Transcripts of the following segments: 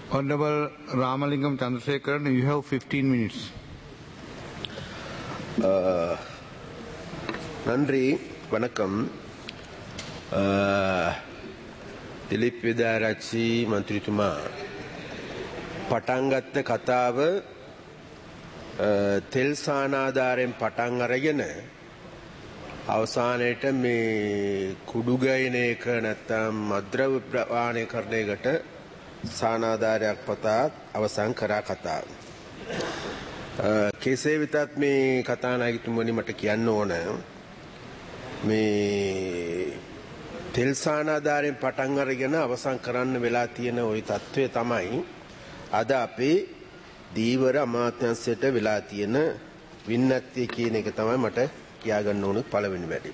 Honorable Ramalingam Chandrasekharan, you have 15 minutes. நன்றி வணக்கம் අ, දිලිප් විදාරච්චි මන්ත්‍රීතුමා පටන්ගත්ත කතාව අ, තෙල් සානාධාරයෙන් පටන් අරගෙන අවසානයට මේ කුඩුගයන එක නැත්තම් මද්‍රව ප්‍රවාණය කරණයකට සානාධාරයක් පතාත් අවසං කරා කතාව. අ, කෙසේ වෙතත් මේ කතානායකතුමනි මට කියන්න ඕන මේ තෙල් සානාධාරයෙන් පටන් අරගෙන අවසන් කරන්න වෙලා තියෙන ওই తත්වය තමයි අද අපේ දීවර අමාත්‍යංශයට වෙලා තියෙන වින්නත්තිය කියන එක තමයි මට කියාගන්න ඕන පළවෙනි වැඩි.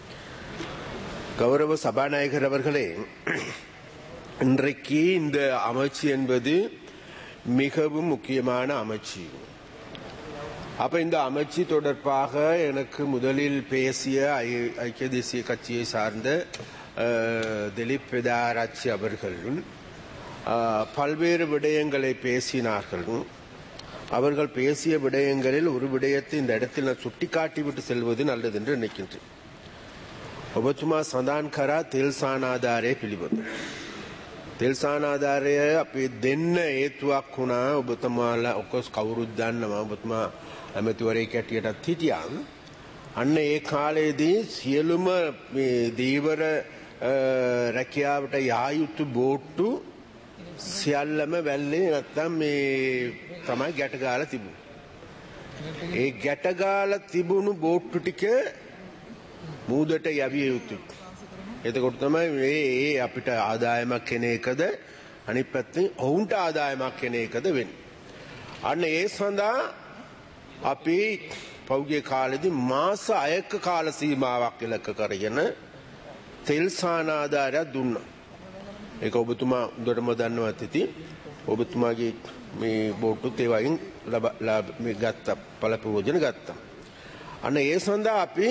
கௌரவ சபாநாயகர் அவர்களே இன்றைக்கு இந்த அமைச்சு என்பது மிகவும் முக்கியமான அமைச்சு அப்ப இந்த அமைச்சு தொடர்பாக எனக்கு முதலில் பேசிய ஐ- ஐக்கிய தேசிய கட்சியை சார்ந்த அஹ், திலீப் பெதாராட்சி அவர்கள் அஹ், பல்வேறு விடயங்களை பேசினார்கள் அவர்கள் பேசிய விடயங்களில் ஒரு விடயத்தை இந்த இடத்தில் நான் சுட்டிக்காட்டிவிட்டு செல்வது நல்லது என்று நினைக்கின்றேன் ඔබතුමා සඳහන් කරා තෙල් සානාධාරය පිළිබඳ. තෙල් සානාධාරය අපි දෙන්න ඒතුවක් වුණා ඔබතුමාලා ඔකොස් කවුරුත් දන්නවා ඔබතුමා ඇමතිවරේ කැටියටත් හිටියන්. අන්න ඒ කාලයේදී සියලුම මේ දීවර අ, රැකියාවට යායුතු බෝට්ටු සියල්ලම වැල්ලේ නැත්තම් මේ තමයි ගැටගාල තිබුණ. ඒ ගැටගාල තිබුණු බෝට්ටු ටික මූදට යවිය යුතුයි. එතකොට තමයි මේ ඒ අපිට ආදායමක් කෙන එකද අනිත් පැත්තෙන් ඔවුන්ට ආදායමක් කෙන එකද වෙන්නේ. අන්න ඒ සඳහා අපි පෞගේ කාලෙදී මාස අයක කාල සීමාවක් ඉලක්ක කරගෙන තෙල් සානාධාරයක් දුන්නා. ඒක ඔබතුමා උඩටම දන්නවා ඇති. ඔබතුමාගේ මේ බෝට්ටුත් ඒ වයින් ලබ ලාභ- මේ ගත්තා පළප්‍රයෝජන ගත්තා. අන්න ඒ සඳහා අපි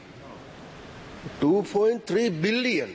2.3 බිල්ලියන්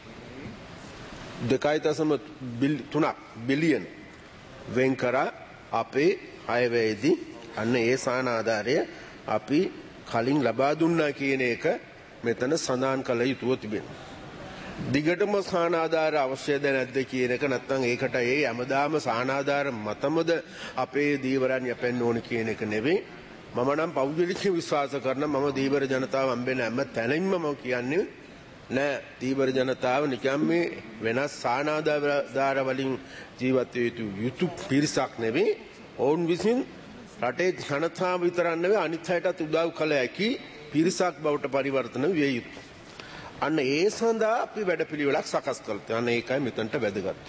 දෙකයි තසම බිල්- තුනක් බිලියන් වෙන් කරා අපේ අයවැයේදී අන්න ඒ සානාධාරය අපි කලින් ලබා දුන්නා කියන එක මෙතන සඳහන් කළ යුතුව තිබෙන. දිගටම සානාධාර අවශ්‍යද නැද්ද කියන එක නැත්නම් ඒකට ඒ හැමදාම සානාධාර මතමද අපේ දීවරන් යැපෙන්න ඕන කියන එක නෙවෙයි මම නම් පෞද්ගලික විශ්වාස කරන මම දීවර ජනතාව හම්බෙන හැම තැනින්ම මම කියන්නේ නෑ දීවර ජනතාව නිකම් මේ වෙනස් සානාධාර වලින් ජීවත් විය යුතු යුතු පිරිසක් නෙවෙයි ඔවුන් විසින් රටේ ජනතාව විතරක් නෙවෙයි අනිත් අයටත් උදව් කළ හැකි පිරිසක් බවට පරිවර්තන විය යුතුයි අන්න ඒ සඳහා අපි වැඩපිළිවෙලක් සකස් කළා. අන්න ඒකයි මෙතනට වැදගත්.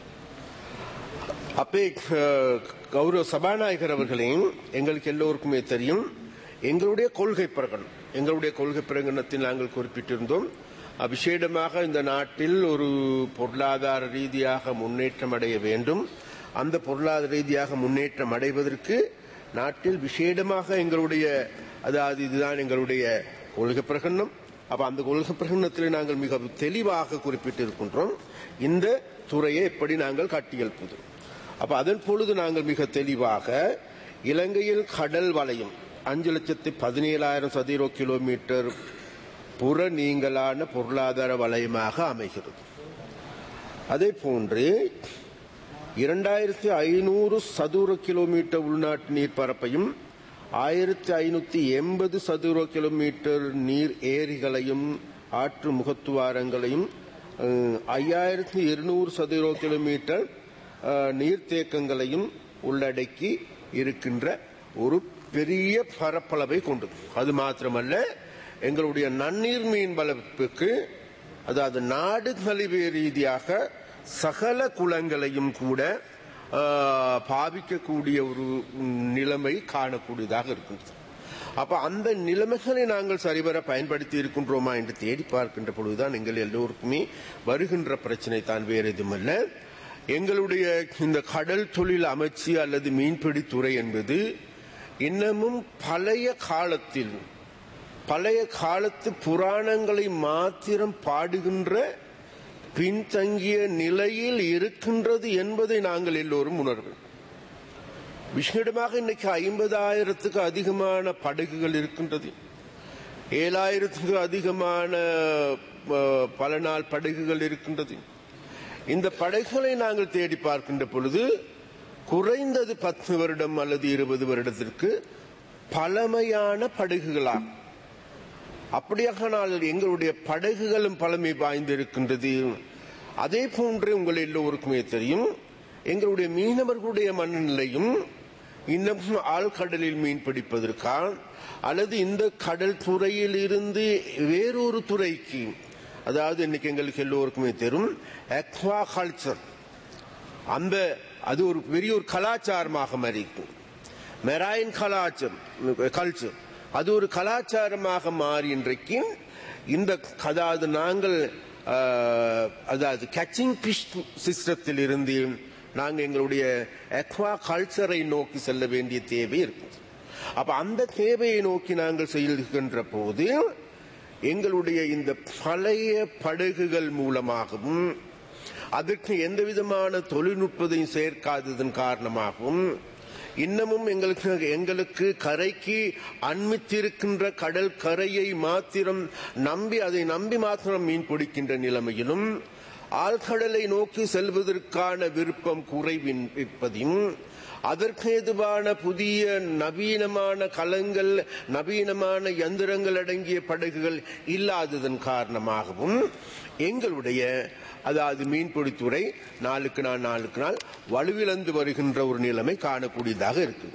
அப்பே அஹ், கௌரவ சபாநாயகர் அவர்களையும் எங்களுக்கு எல்லோருக்குமே தெரியும் எங்களுடைய கொள்கை பிரகடனம் எங்களுடைய கொள்கை பிரகடனத்தில் நாங்கள் குறிப்பிட்டிருந்தோம் அஹ், விசேடமாக இந்த நாட்டில் ஒரு பொருளாதார ரீதியாக முன்னேற்றம் அடைய வேண்டும் அந்த பொருளாதார ரீதியாக முன்னேற்றம் அடைவதற்கு நாட்டில் விசேடமாக எங்களுடைய அதாவது இதுதான் எங்களுடைய கொள்கை பிரகடனம் அப்ப அந்த கொள்கை பிரகடனத்தில் நாங்கள் மிக தெளிவாக குறிப்பிட்டிருக்கின்றோம் இந்த துறையை எப்படி நாங்கள் கட்டியெழுப்புது அப்ப அதன் பொழுது நாங்கள் மிக தெளிவாக இலங்கையில் கடல் வளையம் அஞ்சு லட்சத்தி பதினேழாயிரம் சதுர கிலோமீட்டர் புற நீங்களான பொருளாதார வளையமாக அமைகிறது அதே போன்று இரண்டாயிரத்தி ஐநூறு சதுர கிலோமீட்டர் உள்நாட்டு நீர்ப்பரப்பையும் ஆயிரத்தி ஐநூத்தி எண்பது சதுர கிலோமீட்டர் நீர் ஏரிகளையும் ஆற்று முகத்துவாரங்களையும் ஐயாயிரத்தி இருநூறு சதுர கிலோமீட்டர் அஹ், நீர்த்தேக்கங்களையும் உள்ளடக்கி இருக்கின்ற ஒரு பெரிய பரப்பளவை கொண்டது அது மாத்திரமல்ல எங்களுடைய நன்னீர் மீன் வளர்ப்புக்கு அதாவது நாடு தழுவிய ரீதியாக சகல குளங்களையும் கூட ஆஹ், பாவிக்கக்கூடிய ஒரு நிலைமை காணக்கூடியதாக இருக்கின்றது அப்ப அந்த நிலைமைகளை நாங்கள் சரிவர பயன்படுத்தி இருக்கின்றோமா என்று தேடி பார்க்கின்ற பொழுதுதான் எங்கள் எல்லோருக்குமே வருகின்ற பிரச்சனை தான் வேறு எதுவுமல்ல எங்களுடைய இந்த கடல் தொழில் அமைச்சு அல்லது மீன்பிடி துறை என்பது இன்னமும் பழைய காலத்தில் பழைய காலத்து புராணங்களை மாத்திரம் பாடுகின்ற பின்தங்கிய நிலையில் இருக்கின்றது என்பதை நாங்கள் எல்லோரும் உணர்வோம் விசேடமாக இன்னைக்கு ஐம்பதாயிரத்துக்கு அதிகமான படகுகள் இருக்கின்றது ஏழாயிரத்துக்கு அதிகமான அஹ், பல நாள் படகுகள் இருக்கின்றது இந்த படகுகளை நாங்கள் தேடி பார்க்கின்ற பொழுது குறைந்தது பத்து வருடம் அல்லது இருபது வருடத்திற்கு பழமையான படகுகளாகும் அப்படியானால் எங்களுடைய படகுகளும் பழமை வாய்ந்திருக்கின்றது அதே போன்று உங்கள் எல்லோருக்குமே தெரியும் எங்களுடைய மீனவர்களுடைய மனநிலையும் இன்னும் ஆழ்கடலில் மீன் பிடிப்பதற்கா அல்லது இந்த கடல் துறையில் இருந்து வேறொரு துறைக்கு அதாவது இன்னைக்கு எங்களுக்கு எல்லோருக்குமே தெரியும் அக்வா கல்ச்சர் அந்த அது ஒரு பெரிய ஒரு கலாச்சாரமாக மாறிக்கும் மெராயின் கலாச்சாரம் கல்ச்சர் அது ஒரு கலாச்சாரமாக மாறி இன்றைக்கு இந்த அதாவது நாங்கள் ஆஹ், அதாவது கேச்சிங் பிஷ் சிஸ்டத்தில் இருந்து நாங்கள் எங்களுடைய அக்வா கல்ச்சரை நோக்கி செல்ல வேண்டிய தேவை இருக்கு அப்ப அந்த தேவையை நோக்கி நாங்கள் செல்கின்ற போது எங்களுடைய இந்த பழைய படகுகள் மூலமாகவும் அதற்கு எந்த விதமான தொழில்நுட்பத்தையும் சேர்க்காததன் காரணமாகவும் இன்னமும் எங்களுக்கு எங்களுக்கு கரைக்கு அண்மித்திருக்கின்ற கடல் கரையை மாத்திரம் நம்பி அதை நம்பி மாத்திரம் மீன் பிடிக்கின்ற நிலைமையிலும் ஆழ்கடலை நோக்கி செல்வதற்கான விருப்பம் குறைவின் இருப்பதையும் அதற்கு ஏதுவான புதிய நவீனமான கலங்கள் நவீனமான யந்திரங்கள் அடங்கிய படகுகள் இல்லாததன் காரணமாகவும் எங்களுடைய அதாவது மீன்பிடித்துறை நாளுக்கு நாள் நாளுக்கு நாள் வலுவிழந்து வருகின்ற ஒரு நிலைமை காணக்கூடியதாக இருக்குது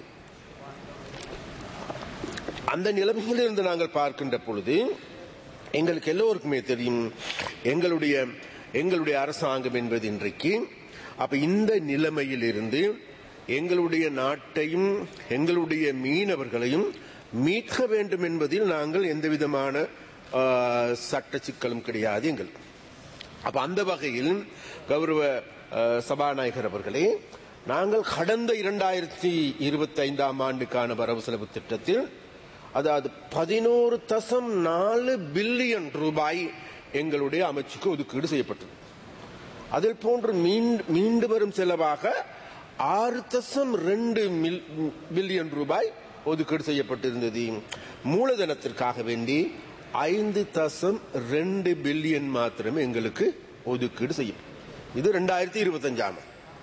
அந்த நிலைமையிலிருந்து நாங்கள் பார்க்கின்ற பொழுது எங்களுக்கு எல்லோருக்குமே தெரியும் எங்களுடைய எங்களுடைய அரசாங்கம் என்பது இன்றைக்கு அப்ப இந்த நிலைமையில் இருந்து எங்களுடைய நாட்டையும் எங்களுடைய மீனவர்களையும் மீட்க வேண்டும் என்பதில் நாங்கள் எந்த விதமான ஆஹ், சட்ட சிக்கலும் கிடையாது எங்களுக்கு அப்ப அந்த வகையில் கௌரவ அஹ், சபாநாயகர் அவர்களே நாங்கள் கடந்த இரண்டாயிரத்தி இருபத்தி ஐந்தாம் ஆண்டுக்கான வரவு செலவு திட்டத்தில் அதாவது பதினோரு தசம் நாலு பில்லியன் ரூபாய் எங்களுடைய அமைச்சுக்கு ஒதுக்கீடு செய்யப்பட்டது அதில் போன்று மீண்டு- மீண்டு வரும் செலவாக ஆறு தசம் ரெண்டு பில்லியன் ரூபாய் ஒதுக்கீடு செய்யப்பட்டிருந்தது மூலதனத்திற்காக வேண்டி ஐந்து தசம் ரெண்டு பில்லியன் மாத்திரமே எங்களுக்கு ஒதுக்கீடு செய்யும் இது ரெண்டாயிரத்தி இருபத்தஞ்சாம்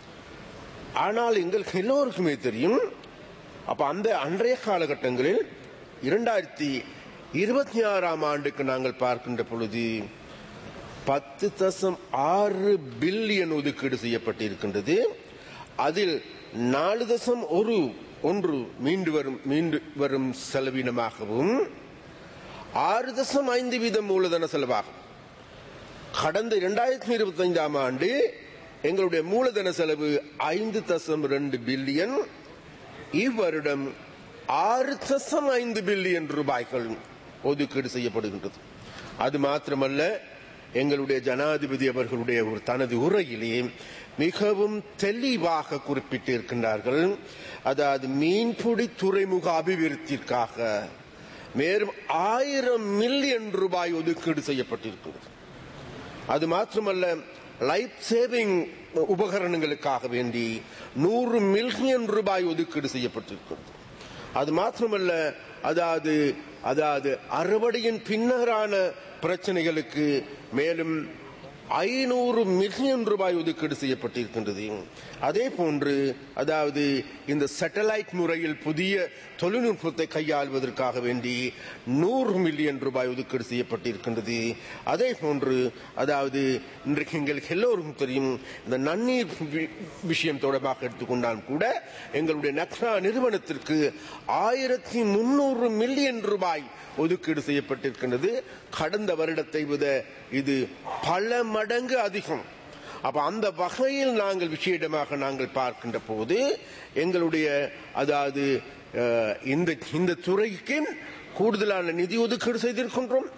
ஆனால் எங்களுக்கு எல்லோருக்குமே தெரியும் அப்ப அந்த அன்றைய காலகட்டங்களில் இரண்டாயிரத்தி இருபத்தி ஆறாம் ஆண்டுக்கு நாங்கள் பார்க்கின்ற பொழுது பத்து தசம் ஆறு பில்லியன் ஒதுக்கீடு செய்யப்பட்டிருக்கின்றது அதில் நாலு தசம் ஒரு ஒன்று மீண்டு வரும் மீண்டு வரும் செலவினமாகவும் ஆறு தசம் ஐந்து வீதம் மூலதன செலவாகும் கடந்த இரண்டாயிரத்தி இருபத்தி ஐந்தாம் ஆண்டு எங்களுடைய மூலதன செலவு ஐந்து தசம் ரெண்டு பில்லியன் இவ்வருடம் ஆறு தசம் ஐந்து பில்லியன் ரூபாய்கள் ஒதுக்கீடு செய்யப்படுகின்றது அது மாத்திரமல்ல எங்களுடைய ஜனாதிபதி அவர்களுடைய ஒரு தனது உரையிலே மிகவும் தெளிவாக குறிப்பிட்டிருக்கின்றார்கள் அதாவது மீன்பிடி துறைமுக அபிவிருத்திற்காக மேலும் ஆயிரம் மில்லியன் ரூபாய் ஒதுக்கீடு செய்யப்பட்டிருக்கிறது அது மாத்திரமல்ல லைஃப் சேவிங் உபகரணங்களுக்காக வேண்டி நூறு மில்லியன் ரூபாய் ஒதுக்கீடு செய்யப்பட்டிருக்கிறது அது மாத்திரமல்ல அதாவது அதாவது அறுவடையின் பின்னரான பிரச்சனைகளுக்கு மேலும் ஐநூறு மில்லியன் ரூபாய் ஒதுக்கீடு செய்யப்பட்டிருக்கின்றது அதே போன்று அதாவது இந்த சேட்டலைட் முறையில் புதிய தொழில்நுட்பத்தை கையாள்வதற்காக வேண்டி நூறு மில்லியன் ரூபாய் ஒதுக்கீடு செய்யப்பட்டிருக்கின்றது அதே போன்று அதாவது இன்றைக்கு எங்களுக்கு எல்லோருக்கும் தெரியும் இந்த நன்னீர் வி- விஷயம் தொடர்பாக எடுத்துக்கொண்டாலும் கூட எங்களுடைய நக்ரா நிறுவனத்திற்கு ஆயிரத்தி முன்னூறு மில்லியன் ரூபாய் ஒதுக்கீடு செய்யப்பட்டிருக்கின்றது கடந்த வருடத்தை விட இது பல மடங்கு அதிகம் அப்ப அந்த வகையில் நாங்கள் விஷயமாக நாங்கள் பார்க்கின்ற போது எங்களுடைய அதாவது அஹ், இந்த இந்த துறைக்கு கூடுதலான நிதி ஒதுக்கீடு செய்திருக்கின்றோம்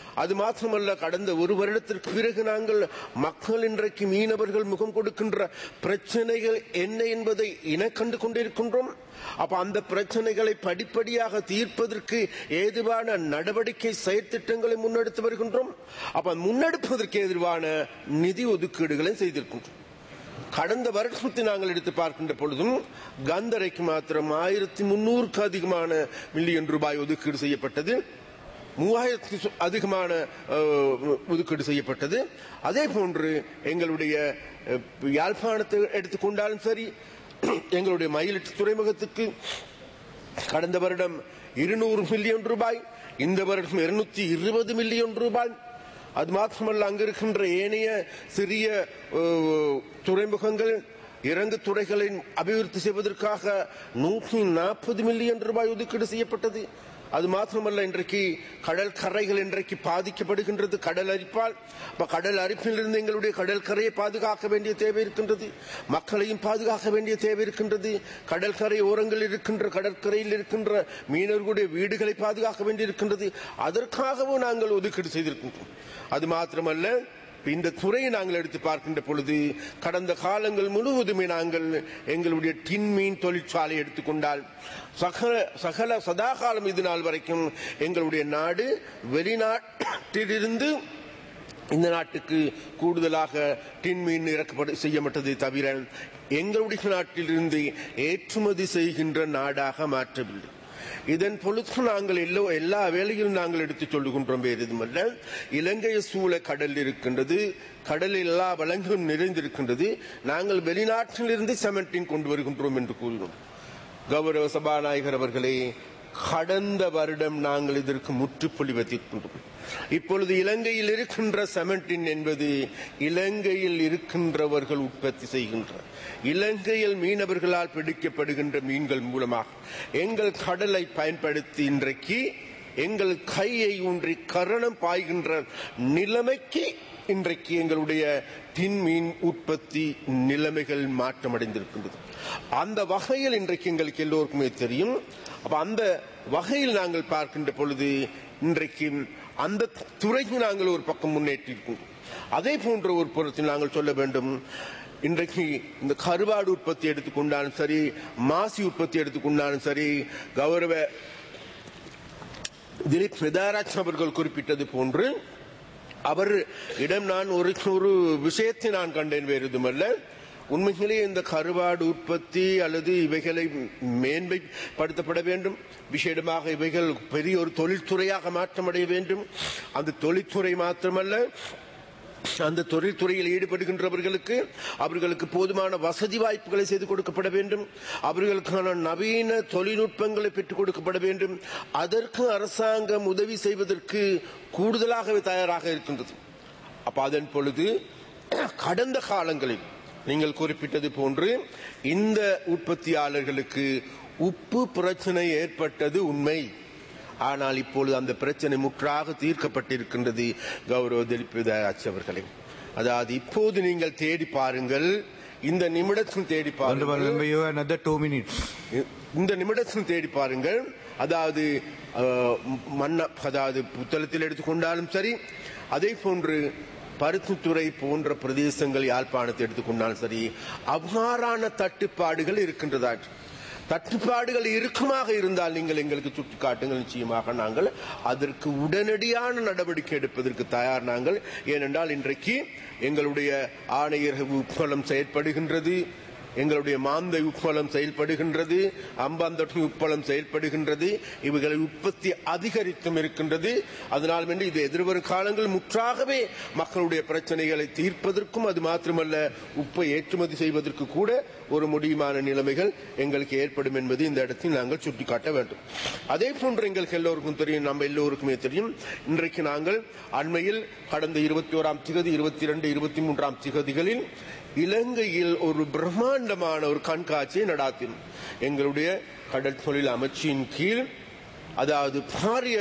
அது மாத்திரமல்ல கடந்த ஒரு வருடத்திற்கு பிறகு நாங்கள் மக்கள் இன்றைக்கு மீனவர்கள் முகம் கொடுக்கின்ற பிரச்சனைகள் என்ன என்பதை இன கண்டு கொண்டிருக்கின்றோம் அப்ப அந்த பிரச்சனைகளை படிப்படியாக தீர்ப்பதற்கு ஏதுவான நடவடிக்கை செயற்திட்டங்களை முன்னெடுத்து வருகின்றோம் அப்ப முன்னெடுப்பதற்கு எதிர்வான நிதி ஒதுக்கீடுகளை செய்திருக்கின்றோம் கடந்த வருஷத்தை நாங்கள் எடுத்து பார்க்கின்ற பொழுதும் கந்தரைக்கு மாத்திரம் ஆயிரத்தி முன்னூறுக்கு அதிகமான மில்லியன் ரூபாய் ஒதுக்கீடு செய்யப்பட்டது மூவாயிரத்தி அதிகமான அஹ், ஒதுக்கீடு செய்யப்பட்டது அதே போன்று எங்களுடைய அஹ், யாழ்ப்பாணத்தை எடுத்துக்கொண்டாலும் சரி எங்களுடைய மயிலிட்டு துறைமுகத்துக்கு கடந்த வருடம் இருநூறு மில்லியன் ரூபாய் இந்த வருடம் இருநூத்தி இருபது மில்லியன் ரூபாய் அது மாத்திரமல்ல அங்க இருக்கின்ற ஏனைய சிறிய அஹ், துறைமுகங்கள் இறங்கு துறைகளை அபிவிருத்தி செய்வதற்காக நூற்றி நாற்பது மில்லியன் ரூபாய் ஒதுக்கீடு செய்யப்பட்டது அது மாத்திரமல்ல இன்றைக்கு கடல் கரைகள் இன்றைக்கு பாதிக்கப்படுகின்றது கடல் அரிப்பால் அப்ப கடல் அரிப்பிலிருந்து எங்களுடைய கடல் கரையை பாதுகாக்க வேண்டிய தேவை இருக்கின்றது மக்களையும் பாதுகாக்க வேண்டிய தேவை இருக்கின்றது கடல் கரை ஓரங்களில் இருக்கின்ற கடற்கரையில் இருக்கின்ற மீனவர்களுடைய வீடுகளை பாதுகாக்க வேண்டி இருக்கின்றது அதற்காகவும் நாங்கள் ஒதுக்கீடு செய்திருக்கின்றோம் அது மாத்திரமல்ல இந்த துறையை நாங்கள் எடுத்து பார்க்கின்ற பொழுது கடந்த காலங்கள் முழுவதுமே நாங்கள் எங்களுடைய டின்மீன் தொழிற்சாலை எடுத்துக்கொண்டால் சகல சகல சதாகாலம் இது நாள் வரைக்கும் எங்களுடைய நாடு வெளிநாட்டிலிருந்து இந்த நாட்டுக்கு கூடுதலாக டின்மீன் இறக்கப்பட செய்யப்பட்டதை தவிர எங்களுடைய நாட்டிலிருந்து ஏற்றுமதி செய்கின்ற நாடாக மாற்றவில்லை இதன் பொழுது நாங்கள் எல்லோ எல்லா வேலையிலும் நாங்கள் எடுத்துச் சொல்லுகின்றோம் வேறு எதுமல்ல இலங்கையை சூழ கடல் இருக்கின்றது கடலில் எல்லா வளங்களும் நிறைந்திருக்கின்றது நாங்கள் வெளிநாட்டிலிருந்து செமெண்டின் கொண்டு வருகின்றோம் என்று கூறினோம் கௌரவ சபாநாயகர் அவர்களே கடந்த வருடம் நாங்கள் இதற்கு முற்றுப்புள்ளி வைத்திருக்கின்றோம் இப்பொழுது இலங்கையில் இருக்கின்ற செமெண்டின் என்பது இலங்கையில் இருக்கின்றவர்கள் உற்பத்தி செய்கின்ற இலங்கையில் மீனவர்களால் பிடிக்கப்படுகின்ற மீன்கள் மூலமாக எங்கள் கடலை பயன்படுத்தி இன்றைக்கு எங்கள் கையை ஊன்றி கரணம் பாய்கின்ற நிலைமைக்கு இன்றைக்கு எங்களுடைய டின்மீன் உற்பத்தி நிலைமைகள் மாற்றமடைந்திருக்கின்றது அந்த வகையில் இன்றைக்கு எங்களுக்கு எல்லோருக்குமே தெரியும் அப்ப அந்த வகையில் நாங்கள் பார்க்கின்ற பொழுது இன்றைக்கு அந்த துறைக்கு நாங்கள் ஒரு பக்கம் முன்னேற்றிருக்கின்றோம் அதே போன்ற ஒரு புறத்தில் நாங்கள் சொல்ல வேண்டும் இன்றைக்கு இந்த கருவாடு உற்பத்தி எடுத்துக்கொண்டாலும் சரி மாசி உற்பத்தி எடுத்துக்கொண்டாலும் சரி கௌரவ திலீப் மெதாராஜ் அவர்கள் குறிப்பிட்டது போன்று அவர் இடம் நான் ஒரு ஒரு விஷயத்தை நான் கண்டேன் வேறு எதுமல்ல உண்மையிலேயே இந்த கருவாடு உற்பத்தி அல்லது இவைகளை மேன்மைப்படுத்தப்பட வேண்டும் விசேடமாக இவைகள் பெரிய ஒரு தொழில்துறையாக மாற்றமடைய வேண்டும் அந்த தொழில்துறை மாத்திரமல்ல அந்த தொழில்துறையில் ஈடுபடுகின்றவர்களுக்கு அவர்களுக்கு போதுமான வசதி வாய்ப்புகளை செய்து கொடுக்கப்பட வேண்டும் அவர்களுக்கான நவீன தொழில்நுட்பங்களை பெற்றுக் கொடுக்கப்பட வேண்டும் அதற்கு அரசாங்கம் உதவி செய்வதற்கு கூடுதலாகவே தயாராக இருக்கின்றது அப்ப அதன் பொழுது கடந்த காலங்களில் நீங்கள் குறிப்பிட்டது போன்று இந்த உற்பத்தியாளர்களுக்கு உப்பு பிரச்சனை ஏற்பட்டது உண்மை ஆனால் இப்பொழுது அந்த பிரச்சனை முற்றாக தீர்க்கப்பட்டிருக்கின்றது கௌரவ திலீப் அவர்களே அதாவது இப்போது நீங்கள் தேடி பாருங்கள் இந்த நிமிடத்தில் தேடி Honorable பாருங்கள் member, you have another two minutes. இந்த நிமிடத்தில் தேடி பாருங்கள் அதாவது அஹ், மன்ன அதாவது புத்தளத்தில் எடுத்துக்கொண்டாலும் சரி அதே போன்று பருத்தித்துறை போன்ற பிரதேசங்கள் யாழ்ப்பாணத்தை எடுத்துக்கொண்டாலும் சரி அவ்வாறான தட்டுப்பாடுகள் இருக்கின்றதா தட்டுப்பாடுகள் இருக்குமாக இருந்தால் நீங்கள் எங்களுக்கு சுட்டிக்காட்டுங்கள் நிச்சயமாக நாங்கள் அதற்கு உடனடியான நடவடிக்கை எடுப்பதற்கு தயார் நாங்கள் ஏனென்றால் இன்றைக்கு எங்களுடைய ஆணையர் உப்பளம் செயற்படுகின்றது எங்களுடைய மாந்தை உப்பளம் செயல்படுகின்றது அம்பாந்தொட்டி உப்பளம் செயல்படுகின்றது இவைகளை உற்பத்தி அதிகரித்தும் இருக்கின்றது அதனால் வேண்டி இது எதிர்வரும் காலங்கள் முற்றாகவே மக்களுடைய பிரச்சனைகளை தீர்ப்பதற்கும் அது மாத்திரமல்ல உப்பை ஏற்றுமதி செய்வதற்கு கூட ஒரு முடியுமான நிலைமைகள் எங்களுக்கு ஏற்படும் என்பது இந்த இடத்தில் நாங்கள் சுட்டிக்காட்ட வேண்டும் அதே போன்று எங்களுக்கு எல்லோருக்கும் தெரியும் நம்ம எல்லோருக்குமே தெரியும் இன்றைக்கு நாங்கள் அண்மையில் கடந்த இருபத்தி ஓராம் திகதி இருபத்தி இரண்டு இருபத்தி மூன்றாம் திகதிகளில் இலங்கையில் ஒரு பிரம்மாண்டமான ஒரு கண்காட்சியை நடாத்தினோம் எங்களுடைய கடல் தொழில் அமைச்சின் கீழ் அதாவது பாரிய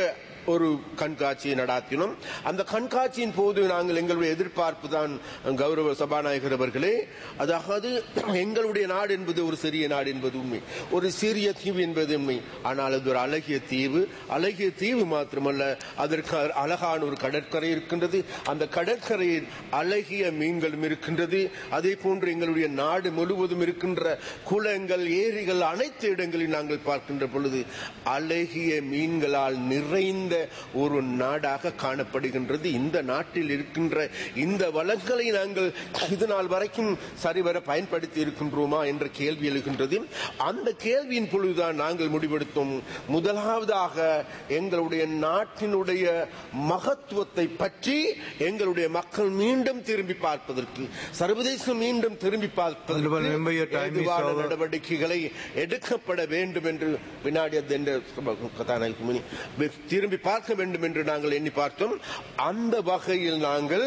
ஒரு கண்காட்சியை நடாத்தினோம் அந்த கண்காட்சியின் போது நாங்கள் எங்களுடைய எதிர்பார்ப்பு தான் கௌரவ சபாநாயகர் அவர்களே அதாவது எங்களுடைய நாடு என்பது ஒரு சிறிய நாடு என்பது உண்மை ஒரு சிறிய தீவு என்பது உண்மை ஆனால் அது ஒரு அழகிய தீவு அழகிய தீவு மாத்திரமல்ல அதற்கு அழகான ஒரு கடற்கரை இருக்கின்றது அந்த கடற்கரையில் அழகிய மீன்களும் இருக்கின்றது அதே போன்று எங்களுடைய நாடு முழுவதும் இருக்கின்ற குளங்கள் ஏரிகள் அனைத்து இடங்களில் நாங்கள் பார்க்கின்ற பொழுது அழகிய மீன்களால் நிறைந்த ஒரு நாடாக காணப்படுகின்றது இந்த நாட்டில் இருக்கின்ற இந்த வளங்களை நாங்கள் இது நாள் வரைக்கும் சரிவர பயன்படுத்தி இருக்கின்றோமா என்ற கேள்வி எழுகின்றது அந்த கேள்வியின் பொழுதுதான் நாங்கள் முடிவெடுத்தோம் முதலாவதாக எங்களுடைய நாட்டினுடைய மகத்துவத்தை பற்றி எங்களுடைய மக்கள் மீண்டும் திரும்பி பார்ப்பதற்கு சர்வதேசம் மீண்டும் திரும்பி Honorable member, your time is ஏதுவான over. நடவடிக்கைகளை எடுக்கப்பட வேண்டும் என்று வினாடி என்ற கதாநாயகி முனி திரும்பி பார்க்க வேண்டும் என்று நாங்கள் எண்ணி பார்த்தோம் அந்த வகையில் நாங்கள்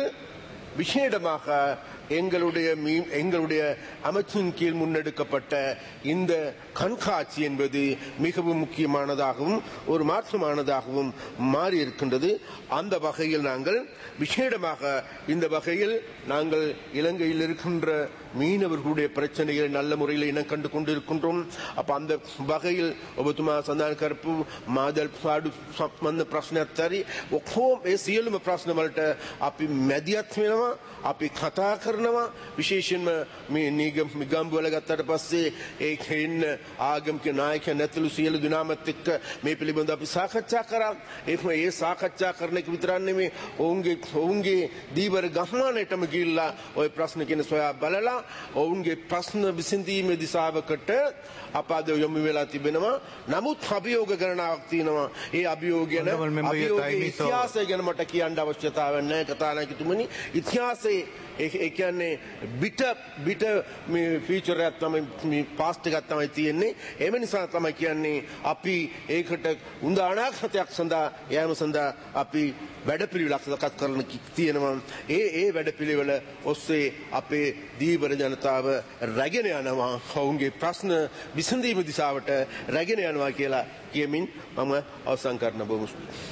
விசேடமாக எங்களுடைய மீ- எங்களுடைய அமைச்சின் கீழ் முன்னெடுக்கப்பட்ட இந்த கண்காட்சி என்பது மிகவும் முக்கியமானதாகவும் ஒரு மாற்றமானதாகவும் மாறி இருக்கின்றது அந்த வகையில் நாங்கள் விசேடமாக இந்த வகையில் நாங்கள் இலங்கையில் இருக்கின்ற மீனவர்களுடைய பிரச்சனைகளை நல்ல முறையில் இனம் கண்டு கொண்டிருக்கின்றோம் அப்ப அந்த වගේල් ඔබතුමා සඳහන් කරපු මාදල් පාඩු සම්බන්ධ ප්‍රශ්නයක් තරි ඔක්කොම ඒ සියලුම ප්‍රශ්න වලට අපි මැදිහත් වෙනවා අපි කතා කරනවා විශේෂයෙන්ම මේ නීගම් මිගම්බු වල ගත්තට පස්සේ ඒක ඉන්න ආගමික නායකයන් ඇතුළු සියලු දෙනාමත් එක්ක මේ පිළිබඳව අපි සාකච්ඡා කරා ඒකම ඒ සාකච්ඡා කරන එක විතරක් නෙමෙයි ඔවුන්ගේ ඔවුන්ගේ දීවර ගහමානයටම ගිහිල්ලා ওই ප්‍රශ්න කියන සොයා බලලා ඔවුන්ගේ ප්‍රශ්න විසඳීමේ දිශාවකට අප අද යොමු වෙලා තිබෙනවා නමුත් අභියෝග ගණනාවක් තියෙනවා ඒ අභියෝග ගැන Honorable member, your අභියෝගයේ time is over. ඉතිහාසය ගැන මට කියන්න අවශ්‍යතාවයක් නැහැ කතානායකතුමනි ඉතිහාසයේ ඒ ඒ කියන්නේ බිට බිට මේ ෆීචර් එකක් තමයි මේ පාස්ට් එකක් තමයි තියෙන්නේ එම නිසා තමයි කියන්නේ අපි ඒකට උඳ අනාගතයක් සඳහා යෑම සඳහා අපි වැඩපිළිවෙලක් සකස් කරන කි- තියෙනවා ඒ ඒ වැඩපිළිවෙල ඔස්සේ අපේ දීවර ජනතාව රැගෙන යනවා ඔවුන්ගේ ප්‍රශ්න විසඳීම දිසාවට රැගෙන යනවා කියලා කියමින් මම අවසන් කරන බොහොම ස්තුතියි